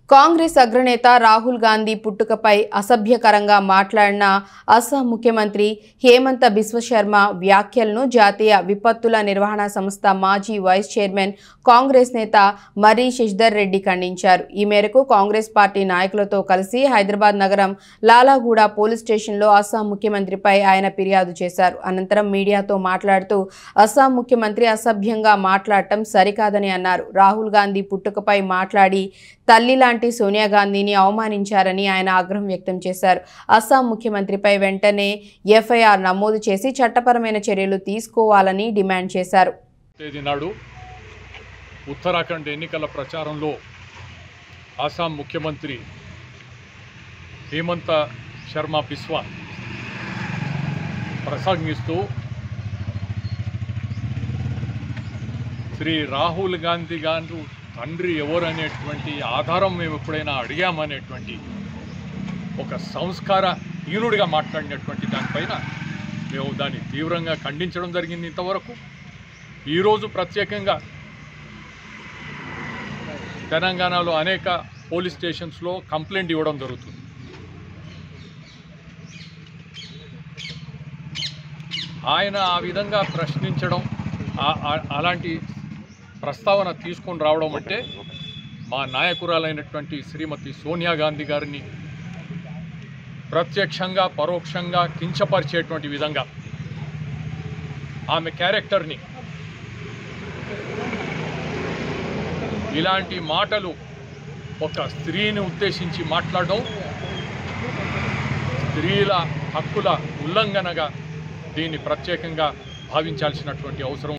కాంగ్రెస్ అగ్రనేత రాహుల్ గాంధీ పుట్టుకపై అసభ్యకరంగా మాట్లాడిన అస్సాం ముఖ్యమంత్రి హేమంత బిశ్వ శర్మ వ్యాఖ్యలను జాతీయ విపత్తుల నిర్వహణ సంస్థ మాజీ వైస్ చైర్మన్ కాంగ్రెస్ నేత మర్రి శశిధర్ రెడ్డి ఖండించారు ఈ మేరకు కాంగ్రెస్ పార్టీ నాయకులతో కలిసి హైదరాబాద్ నగరం లాలాగూడ పోలీస్ స్టేషన్లో అస్సాం ముఖ్యమంత్రిపై ఆయన ఫిర్యాదు చేశారు అనంతరం మీడియాతో మాట్లాడుతూ అస్సాం ముఖ్యమంత్రి అసభ్యంగా మాట్లాడటం సరికాదని అన్నారు రాహుల్ గాంధీ పుట్టుకపై మాట్లాడి తల్లి లాంటి సోనియా గాంధీని అవమానించారని ఆయన ఆగ్రహం వ్యక్తం చేశారు అస్సాం ముఖ్యమంత్రిపై వెంటనే ఎఫ్ఐఆర్ నమోదు చేసి చట్టపరమైన చర్యలు తీసుకోవాలని డిమాండ్ చేశారు తేదీ నాడు ఉత్తరాఖండ్ ఎన్నికల ప్రచారంలో ఆసాం ముఖ్యమంత్రి హేమంత శర్మ బిస్వా ప్రసంగిస్తూ శ్రీ రాహుల్ గాంధీ గారు తండ్రి ఎవరు అనేటువంటి ఆధారం మేము ఎప్పుడైనా అడిగామనేటువంటి ఒక సంస్కార హీనుడిగా మాట్లాడినటువంటి దానిపైన మేము దాన్ని తీవ్రంగా ఖండించడం జరిగింది ఇంతవరకు ఈరోజు ప్రత్యేకంగా తెలంగాణలో అనేక పోలీస్ స్టేషన్స్లో కంప్లైంట్ ఇవ్వడం జరుగుతుంది ఆయన ఆ విధంగా ప్రశ్నించడం ఆ- ఆ- అలాంటి ప్రస్తావన తీసుకొని రావడం అంటే మా నాయకురాలైనటువంటి శ్రీమతి సోనియా గాంధీ గారిని ప్రత్యక్షంగా పరోక్షంగా కించపరిచేటువంటి విధంగా ఆమె క్యారెక్టర్ని ఇలాంటి మాటలు ఒక స్త్రీని ఉద్దేశించి మాట్లాడడం స్త్రీల హక్కుల ఉల్లంఘనగా దీన్ని ప్రత్యేకంగా భావించాల్సినటువంటి అవసరం